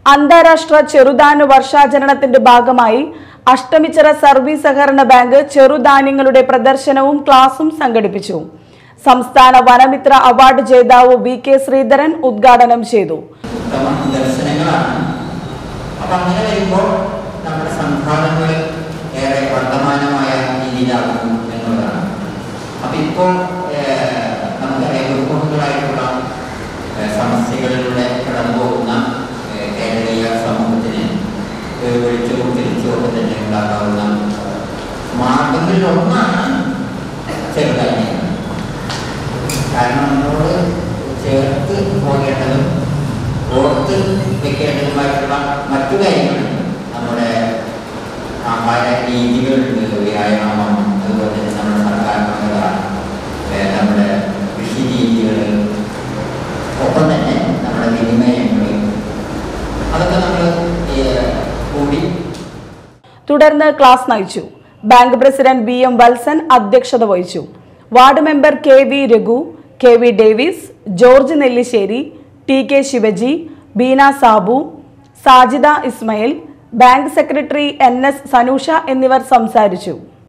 അന്താരാഷ്ട്ര ചെറുധാന്യ വർഷാചരണത്തിന്റെ ഭാഗമായി അഷ്ടമിച്ചിറ സർവീസ് സഹകരണ ബാങ്ക് ചെറുധാന്യങ്ങളുടെ പ്രദർശനവും ക്ലാസും സംഘടിപ്പിച്ചു സംസ്ഥാന വനമിത്ര അവാർഡ് ജേതാവ് വി കെ ശ്രീധരൻ ഉദ്ഘാടനം ചെയ്തു ഉത്തമ ദർശനങ്ങളാണ് അപ്പൊ അങ്ങനെ വരുമ്പോൾ നമ്മുടെ സംഘാടനങ്ങൾ ഏറെ വർത്തമാനമായ രീതിയിലാകും എന്നുള്ളതാണ് അപ്പൊ ഇപ്പോൾ ഏഹ്, നമുക്കറിയാം ബഹുമുഖങ്ങളായിട്ടുള്ള ഏഹ്, സമസ്യകളിലൂടെ കടന്നു പോകുന്ന ഏഹ്, കേരളീയ സമൂഹത്തിന് ഏഹ്, വെളിച്ചവും തിരിച്ചും ഒക്കെ തന്നെ ഉണ്ടാകാവുന്ന മാർഗങ്ങളിൽ ഒന്നാണ് ചെറുതായി കാരണം നമ്മളോട് ചേർത്ത് പോകേണ്ടതും ഓർത്ത് വെക്കേണ്ടതുമായിട്ടുള്ള മറ്റു കാര്യങ്ങളുണ്ട് നമ്മുടെ ആഹാര രീതികളുണ്ട് വ്യായാമം അതുപോലെ തന്നെ നമ്മുടെ സർക്കാർ പദ്ധതികൾ, ഏഹ് നമ്മുടെ കൃഷി രീതികൾ ഒപ്പം തന്നെ നമ്മുടെ വിനിമയങ്ങൾ അതൊക്കെ നമ്മൾ കൂടി തുടർന്ന് ക്ലാസ് നയിച്ചു bank president B M Valsan അധ്യക്ഷത വഹിച്ചു ward member K V Raghu K V Davis George Nellissery T K Shivaji Beena Sabu Sajida Ismail bank secretary N S Sanusha എന്നിവർ സംസാരിച്ചു